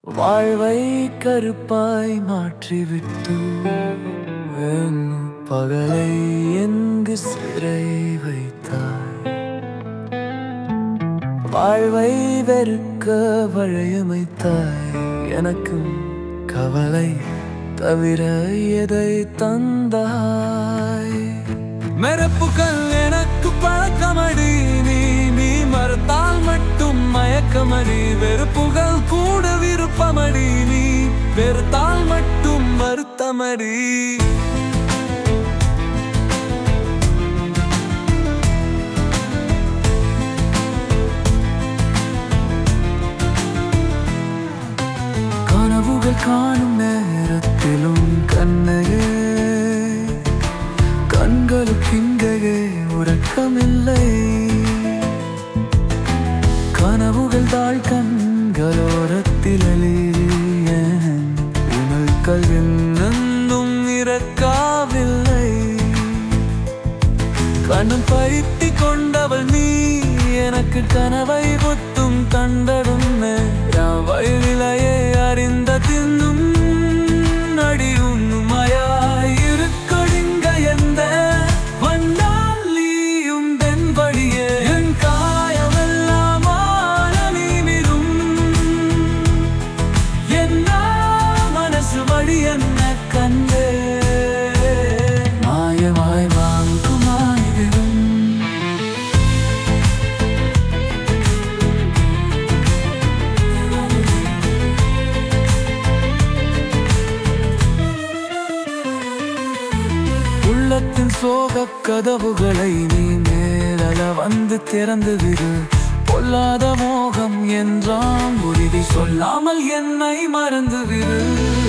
வாழ்வை கருப்பாய் மாற்றிவிட்டு வேணும் பகலை எங்கு சிறை வைத்தாய் வாழ்வை வெறுக்க வழியமைத்தாய் எனக்கும் கவலை தவிர எதை தந்தாய் மெரப்புகள் எனக்கு பழக்கமடி நீ நீ மறுத்தால் மட்டும் மயக்கமடி வெறுப்புகள் கூட விருப்பமடி நீ வெறுத்தால் மட்டும் வருத்தமடி கனவுகள் காணும் நேரத்திலும் கண்ணையே கண்களுக்கு இங்கேயே உறக்கமில்லை கனவுகள் தாழ் கண்களோரத்தில் உணர்கள் இன்னும் இறக்காவில்லை கண்ணம் பறித்தி கொண்டவள் நீ எனக்கு கனவை புத்தும் கண்டடும் வயலிலையே அறிந்த தின்னும் அடி உண்மையாயிருக்கொடிங்க எந்த வந்தால் நீயும் தென்படியே என் காயமெல்லாம் ஆழமீமிரும் என்ன மனசு வழி என்ன கண்டே மாயமாய் வாங்குமாயிரும் உள்ளத்தின் சோக கதவுகளை நீ மேலல வந்து திறந்து விடு பொல்லாத மோகம் என்றாம் உறுதி சொல்லாமல் என்னை மறந்து விடு